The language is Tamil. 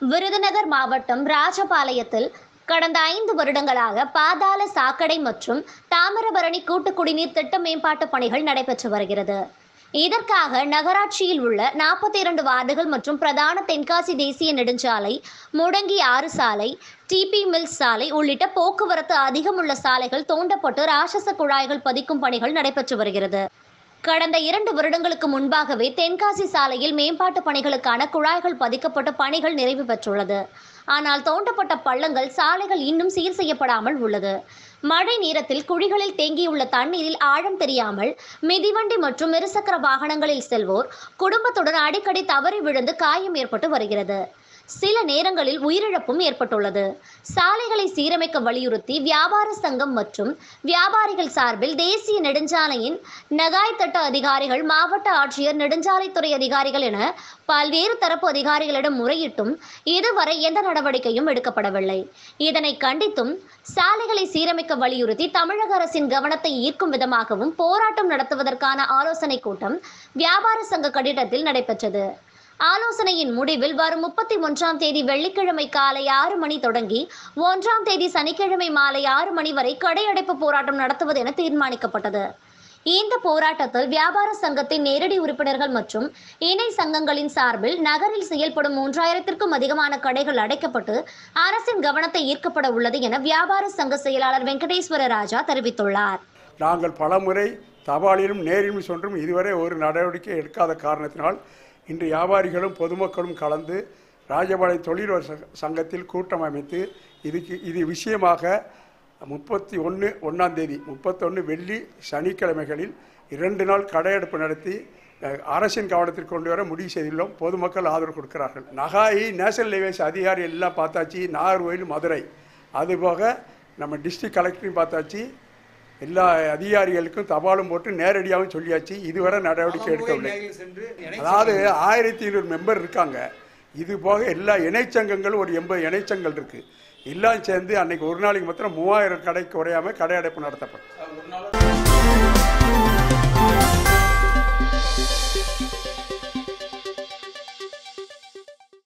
விருதுநகர் மாவட்டம் ராஜபாளையத்தில் கடந்த ஐந்து வருடங்களாக பாதாள சாக்கடை மற்றும் தாமிரபரணி கூட்டு குடிநீர் திட்ட மேம்பாட்டு பணிகள் நடைபெற்று வருகிறது இதற்காக நகராட்சியில் உள்ள நாற்பத்தி இரண்டு வார்டுகள் மற்றும் பிரதான தென்காசி தேசிய நெடுஞ்சாலை முடங்கி ஆறு சாலை டிபி மில்ஸ் சாலை உள்ளிட்ட போக்குவரத்து அதிகம் உள்ள சாலைகள் தோண்டப்பட்டு ராட்சச குழாய்கள் பதிக்கும் பணிகள் நடைபெற்று வருகிறது கடந்த இரண்டு வருடங்களுக்கு முன்பாகவே தென்காசி சாலையில் மேம்பாட்டு பணிகளுக்கான குழாய்கள் பதிக்கப்பட்டு பணிகள் நிறைவு பெற்றுள்ளது ஆனால் தோண்டப்பட்ட பள்ளங்கள் சாலைகள் இன்னும் சீர் செய்யப்படாமல் உள்ளது மழை நேரத்தில் குழிகளில் தேங்கியுள்ள தண்ணீரில் ஆழம் தெரியாமல் மிதிவண்டி மற்றும் இருசக்கர வாகனங்களில் செல்வோர் குடும்பத்துடன் அடிக்கடி தவறி விழுந்து காயம் ஏற்பட்டு வருகிறது சில நேரங்களில் உயிரிழப்பும் ஏற்பட்டுள்ளது சாலைகளை சீரமைக்க வலியுறுத்தி வியாபார சங்கம் மற்றும் வியாபாரிகள் சார்பில் தேசிய நெடுஞ்சாலையின் நகாய் திட்ட அதிகாரிகள் மாவட்ட ஆட்சியர் நெடுஞ்சாலைத்துறை அதிகாரிகள் என பல்வேறு தரப்பு அதிகாரிகளிடம் முறையிட்டும் இதுவரை எந்த நடவடிக்கையும் எடுக்கப்படவில்லை இதனை கண்டித்தும் சாலைகளை சீரமைக்க வலியுறுத்தி தமிழக அரசின் கவனத்தை ஈர்க்கும் விதமாகவும் போராட்டம் நடத்துவதற்கான ஆலோசனை கூட்டம் வியாபார சங்க கட்டிடத்தில் நடைபெற்றது ஆலோசனையின் முடிவில் வரும் முப்பத்தி ஒன்றாம் தேதி வெள்ளிக்கிழமை காலை ஆறு மணி தொடங்கி ஒன்றாம் தேதி சனிக்கிழமை மாலை ஆறு மணி வரை கடையடைப்பு போராட்டம் நடத்துவது என தீர்மானிக்கப்பட்டது இந்த போராட்டத்தில் வியாபார சங்கத்தின் நேரடி உறுப்பினர்கள் மற்றும் இணை சங்கங்களின் சார்பில் நகரில் செயல்படும் மூன்றாயிரத்திற்கும் அதிகமான கடைகள் அடைக்கப்பட்டு அரசின் கவனத்தை ஈர்க்கப்பட உள்ளது என வியாபார சங்க செயலாளர் வெங்கடேஸ்வர ராஜா தெரிவித்துள்ளார் நாங்கள் பலமுறை தபாலிலும் நேரிலும் சென்றும் இதுவரை ஒரு நடவடிக்கை எடுக்காத காரணத்தினால் இன்று வியாபாரிகளும் பொதுமக்களும் கலந்து ராஜபாளைய தொழில் ச- சங்கத்தில் கூட்டம் அமைத்து இதுக்கு இது விஷயமாக முப்பத்தி ஒன்று ஒன்றாம் தேதி முப்பத்தொன்று வெள்ளி சனிக்கிழமைகளில் இரண்டு நாள் கடையெடுப்பு நடத்தி அஹ், அரசின் கவனத்திற்கு கொண்டு வர முடிவு செய்துள்ளோம் பொதுமக்கள் ஆதரவு கொடுக்கிறார்கள் நகாயி நேஷனல் ஹைவேஸ் அதிகாரி எல்லாம் பார்த்தாச்சு நாகர்கோயில் மதுரை அதுபோக நம்ம டிஸ்ட்ரிக்ட் கலெக்டரையும் பார்த்தாச்சு எல்லா அதிகாரிகளுக்கும் தபாலும் போட்டு நேரடியாகவும் சொல்லியாச்சு இதுவரை நடவடிக்கை எடுக்கவில்லை அதாவது ஆயிரத்தி ஐநூறு மெம்பர் இருக்காங்க இது போக எல்லா இணைச்சங்கங்களும் ஒரு எண்பது இணைச்சங்கள் இருக்கு எல்லாம் சேர்ந்து அன்னைக்கு ஒரு நாளைக்கு மாத்திரம் மூவாயிரம் கடைக்கு குறையாம கடை அடைப்பு நடத்தப்படும்